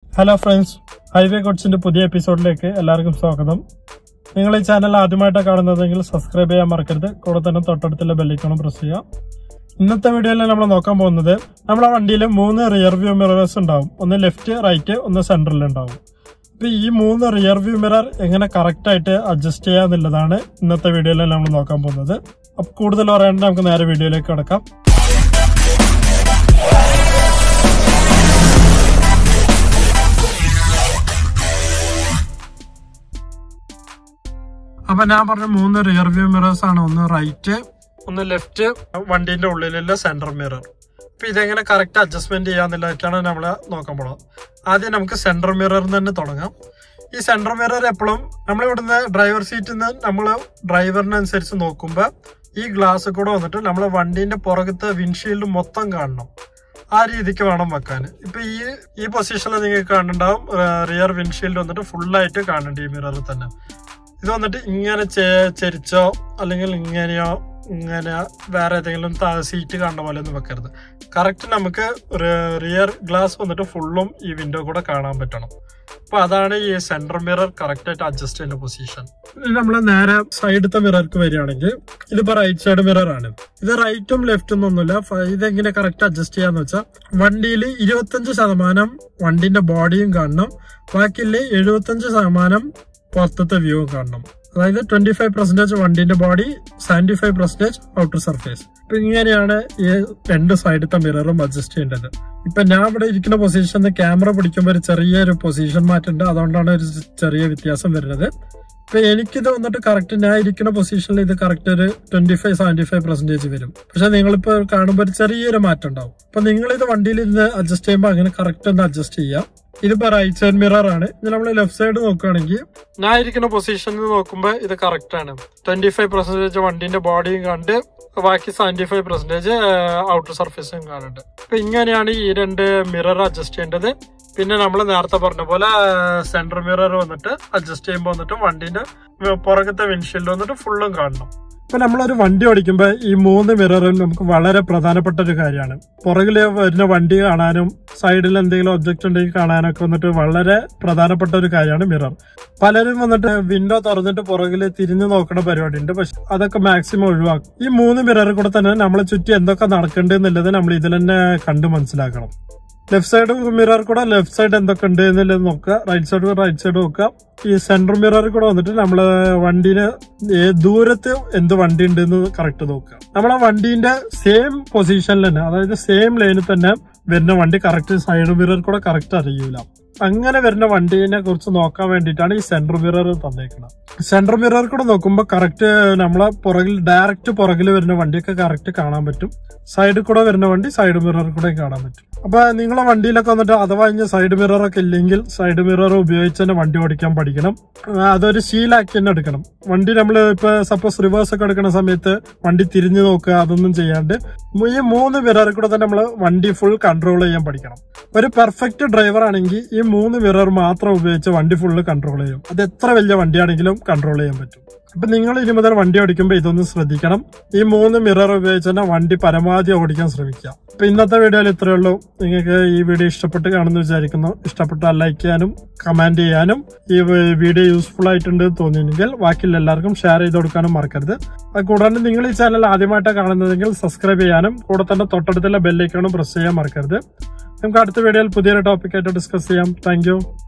hello friends highway കോട്സിന്റെ പുതിയ എപ്പിസോഡിലേക്ക് എല്ലാവർക്കും സ്വാഗതം നിങ്ങൾ ഈ ചാനൽ ആദ്യമായിട്ടാണ് കാണുന്നതെങ്കിൽ സബ്സ്ക്രൈബ് ചെയ്യാൻ മറക്കരുത് കൂടെ തന്നെ തൊട്ടടുത്തുള്ള ബെല്ലൈക്കണം പ്രസ് ചെയ്യുക ഇന്നത്തെ വീഡിയോയിൽ നമ്മൾ നോക്കാൻ പോകുന്നത് നമ്മുടെ വണ്ടിയിൽ മൂന്ന് റിയർ വ്യൂ മിറേഴ്സ് ഉണ്ടാവും ഒന്ന് ലെഫ്റ്റ് റൈറ്റ് ഒന്ന് സെൻട്രൽ ഉണ്ടാവും അപ്പൊ ഈ മൂന്ന് റിയർ വ്യൂ മിറർ എങ്ങനെ കറക്റ്റ് ആയിട്ട് അഡ്ജസ്റ്റ് ചെയ്യാന്നുള്ളതാണ് ഇന്നത്തെ വീഡിയോയിൽ നമ്മൾ നോക്കാൻ പോകുന്നത് അപ്പൊ കൂടുതൽ പറയാണ്ട് നമുക്ക് നേരെ വീഡിയോയിലേക്ക് കിടക്കാം അപ്പൊ ഞാൻ പറഞ്ഞ മൂന്ന് റിയർ വ്യൂ മിറേഴ്സ് ആണ് ഒന്ന് റൈറ്റ് ഒന്ന് ലെഫ്റ്റ് വണ്ടീന്റെ ഉള്ളിലുള്ള സെന്റർ മിറർ അപ്പൊ ഇതെങ്ങനെ കറക്റ്റ് അഡ്ജസ്റ്റ്മെന്റ് ചെയ്യാന്നുള്ളതൊക്കെയാണ് നമ്മൾ നോക്കാൻ പോണത് ആദ്യം നമുക്ക് സെന്റർ മിററിൽ തന്നെ തുടങ്ങാം ഈ സെന്റർ മിറർ എപ്പോഴും നമ്മൾ ഇവിടുന്ന് ഡ്രൈവർ സീറ്റിൽ നിന്ന് നമ്മൾ ഡ്രൈവറിനനുസരിച്ച് നോക്കുമ്പോൾ ഈ ഗ്ലാസ് കൂടെ വന്നിട്ട് നമ്മളെ വണ്ടീന്റെ പുറകത്തെ വിൻഷീൽഡ് മൊത്തം കാണണം ആ രീതിക്ക് വേണം വെക്കാൻ ഇപ്പൊ ഈ ഈ പൊസിഷനിൽ നിങ്ങൾക്ക് കാണുന്നുണ്ടാവും റിയർ വിൻഷീൽഡ് വന്നിട്ട് ഫുള്ളായിട്ട് കാണുന്നുണ്ട് ഈ മിററിൽ തന്നെ ഇത് വന്നിട്ട് ഇങ്ങനെ ചെ- ചെരിച്ചോ അല്ലെങ്കിൽ ഇങ്ങനെയോ ഇങ്ങനെ വേറെ ഏതെങ്കിലും സീറ്റ് കാണുന്ന പോലെ ഒന്നും വെക്കരുത് കറക്റ്റ് നമുക്ക് റിയർ ഗ്ലാസ് വന്നിട്ട് ഫുള്ളും ഈ വിൻഡോ കൂടെ കാണാൻ പറ്റണം അപ്പൊ അതാണ് ഈ സെന്റർ മിറർ കറക്റ്റ് ആയിട്ട് അഡ്ജസ്റ്റ് ചെയ്യുന്ന പൊസിഷൻ നമ്മൾ നേരെ സൈഡത്തെ മിറർക്ക് വരികയാണെങ്കിൽ ഇതിപ്പോ റൈറ്റ് സൈഡ് മിറർ ആണ് ഇത് റൈറ്റും ലെഫ്റ്റും ഒന്നുമില്ല ഫ- ഇതെങ്ങനെ കറക്റ്റ് അഡ്ജസ്റ്റ് ചെയ്യാന്ന് വെച്ചാൽ വണ്ടിയിൽ ഇരുപത്തഞ്ച് ശതമാനം വണ്ടിന്റെ ബോഡിയും കാണണം ബാക്കിയുള്ള എഴുപത്തഞ്ച് ശതമാനം പുറത്തത്തെ വ്യൂവും കാണണം അതായത് ട്വന്റി ഫൈവ് പെർസെന്റേജ് വണ്ടിന്റെ body seventy five percentage outer surface അപ്പൊ ഇങ്ങനെയാണ് ഈ രണ്ട് സൈഡത്തെ മിററും അഡ്ജസ്റ്റ് ചെയ്യേണ്ടത് ഇപ്പൊ ഞാൻ ഇവിടെ ഇരിക്കുന്ന പൊസിഷനിൽ ക്യാമറ പിടിക്കുമ്പോൾ ഒരു ചെറിയൊരു പൊസിഷൻ മാറ്റുണ്ട് അതുകൊണ്ടാണ് ഒരു ചെറിയ വ്യത്യാസം വരുന്നത് ഇപ്പൊ എനിക്കിത് വന്നിട്ട് കറക്റ്റ് ഞാൻ ഇരിക്കുന്ന പൊസിഷനിൽ ഇത് കറക്റ്റ് ഒരു twenty five seventy five percentage വരും പക്ഷെ നിങ്ങളിപ്പോ കാണുമ്പോൾ ഒരു ചെറിയൊരു മാറ്റം ഉണ്ടാവും അപ്പൊ നിങ്ങൾ ഇത് വണ്ടിയിൽ ഇന്ന് അഡ്ജസ്റ്റ് ചെയ്യുമ്പോൾ അങ്ങനെ കറക്റ്റ് ഒന്ന് അഡ്ജസ്റ്റ് ചെയ്യാം ഇതിപ്പോ റൈറ്റ് സൈഡ് മിറർ ആണ് ഇത് നമ്മൾ ലെഫ്റ്റ് സൈഡ് നോക്കുകയാണെങ്കിൽ ഞാൻ ഇരിക്കുന്ന പൊസിഷനിൽ നോക്കുമ്പോൾ ഇത് കറക്റ്റ് ആണ് ട്വന്റി ഫൈവ് പെർസെന്റേജ് വണ്ടിന്റെ ബോഡിയും കണ്ട് ബാക്കി സെവന്റി ഫൈവ് പെർസെന്റേജ് ഔട്ടർ സർഫേസും കാണുന്നുണ്ട് അപ്പൊ ഇങ്ങനെയാണ് ഈ രണ്ട് മിറർ അഡ്ജസ്റ്റ് ചെയ്യേണ്ടത് പിന്നെ നമ്മൾ നേരത്തെ പറഞ്ഞ പോലെ സെന്റർ മിറർ വന്നിട്ട് അഡ്ജസ്റ്റ് ചെയ്യുമ്പോൾ വന്നിട്ട് വണ്ടിന്റെ പുറകത്തെ വിൻഷീൽഡ് വന്നിട്ട് ഫുള്ളും കാണണം ഇപ്പൊ നമ്മളൊരു വണ്ടി ഓടിക്കുമ്പോൾ ഈ മൂന്ന് മിററും നമുക്ക് വളരെ പ്രധാനപ്പെട്ട ഒരു കാര്യമാണ് പുറകിൽ വരുന്ന വണ്ടി കാണാനും സൈഡിൽ എന്തെങ്കിലും ഒബ്ജക്റ്റ് ഉണ്ടെങ്കിൽ കാണാനൊക്കെ വന്നിട്ട് വളരെ പ്രധാനപ്പെട്ട ഒരു കാര്യമാണ് മിറർ പലരും വന്നിട്ട് വിൻഡോ തുറന്നിട്ട് പുറകിൽ തിരിഞ്ഞു നോക്കുന്ന പരിപാടി ഉണ്ട് പക്ഷെ അതൊക്കെ മാക്സിമം ഒഴിവാക്കും ഈ മൂന്ന് മിററിൽ കൂടെ തന്നെ നമ്മളെ ചുറ്റി എന്തൊക്കെ നടക്കുന്നുണ്ട് എന്നുള്ളത് നമ്മൾ ഇതിൽ തന്നെ കണ്ടു മനസ്സിലാക്കണം ലെഫ്റ്റ് സൈഡ് മിറർ കൂടെ ലെഫ്റ്റ് സൈഡ് എന്തൊക്കെ ഉണ്ട് എന്നുള്ളത് നോക്കുക റൈറ്റ് സൈഡ് റൈറ്റ് സൈഡ് നോക്കുക ഈ സെന്റർ മിററിൽ കൂടെ വന്നിട്ട് നമ്മള് വണ്ടീന് ഏ- ദൂരത്ത് എന്ത് വണ്ടി ഉണ്ട് എന്ന് കറക്റ്റ് നോക്കുക നമ്മളെ വണ്ടീന്റെ സെയിം പൊസിഷനിൽ തന്നെ അതായത് സെയിം ലൈനിൽ തന്നെ വരുന്ന വണ്ടി കറക്റ്റ് സൈഡ് മിറർ കൂടെ കറക്റ്റ് അറിയൂല അങ്ങനെ വരുന്ന വണ്ടീനെ കുറിച്ച് നോക്കാൻ വേണ്ടിയിട്ടാണ് ഈ സെന്റർ മിറർ തന്നേക്കുന്നത് സെന്റർ മിറർ കൂടെ നോക്കുമ്പോൾ കറക്റ്റ് നമ്മളെ പുറകിൽ ഡയറക്റ്റ് പുറകിൽ വരുന്ന വണ്ടിയൊക്കെ കറക്റ്റ് കാണാൻ പറ്റും സൈഡിൽ കൂടെ വരുന്ന വണ്ടി സൈഡ് മിറർ കൂടെ കാണാൻ പറ്റും അപ്പൊ നിങ്ങളെ വണ്ടിയിലൊക്കെ വന്നിട്ട് അഥവാ ഇനി സൈഡ് മിറർ ഒക്കെ ഇല്ലെങ്കിൽ സൈഡ് മിറർ ഉപയോഗിച്ച് തന്നെ വണ്ടി ഓടിക്കാൻ പഠിക്കണം ആ, അതൊരു ശീലാക്കി തന്നെ എടുക്കണം വണ്ടി നമ്മൾ ഇപ്പൊ സപ്പോസ് റിവേഴ്സ് ഒക്കെ എടുക്കുന്ന സമയത്ത് വണ്ടി തിരിഞ്ഞു നോക്കുക അതൊന്നും ചെയ്യാണ്ട് ഈ മൂന്ന് മിററിൽ കൂടെ തന്നെ നമ്മൾ വണ്ടി ഫുൾ കൺട്രോൾ ചെയ്യാൻ പഠിക്കണം ഒരു പെർഫെക്റ്റ് ഡ്രൈവർ ആണെങ്കിൽ ഈ മൂന്ന് മിറർ മാത്രം ഉപയോഗിച്ച് വണ്ടി ഫുള്ള് കൺട്രോൾ ചെയ്യും അത് എത്ര വലിയ വണ്ടിയാണെങ്കിലും കൺട്രോൾ ചെയ്യാൻ പറ്റും അപ്പൊ നിങ്ങൾ ഇനി മുതൽ വണ്ടി ഓടിക്കുമ്പോൾ ഇതൊന്ന് ശ്രദ്ധിക്കണം ഈ മൂന്ന് മിറർ ഉപയോഗിച്ച് തന്നെ വണ്ടി പരമാവധി ഓടിക്കാൻ ശ്രമിക്കുക അപ്പൊ ഇന്നത്തെ വീഡിയോയിൽ ഇത്രയേ ഉള്ളൂ നിങ്ങൾക്ക് ഈ വീഡിയോ ഇഷ്ടപ്പെട്ട് കാണുമെന്ന് വിചാരിക്കുന്നു ഇഷ്ടപ്പെട്ടാൽ ലൈക്ക് ചെയ്യാനും കമന്റ് ചെയ്യാനും ഈ വീഡിയോ യൂസ്ഫുൾ ആയിട്ടുണ്ട് എന്ന് തോന്നിയെങ്കിൽ ബാക്കിയുള്ള എല്ലാവർക്കും ഷെയർ ചെയ്ത് കൊടുക്കാനും മറക്കരുത് അത് കൂടാതെ നിങ്ങൾ ഈ ചാനൽ ആദ്യമായിട്ടാണ് കാണുന്നതെങ്കിൽ സബ്സ്ക്രൈബ് ചെയ്യാനും കൂടെ തന്നെ തൊട്ടടുത്തുള്ള ബെല്ലൈക്കണും പ്രസ് ചെയ്യാൻ മറക്കരുത് നമുക്ക് അടുത്ത വീഡിയോയിൽ പുതിയൊരു ടോപ്പിക്കായിട്ട് ഡിസ്കസ് ചെയ്യാം താങ്ക്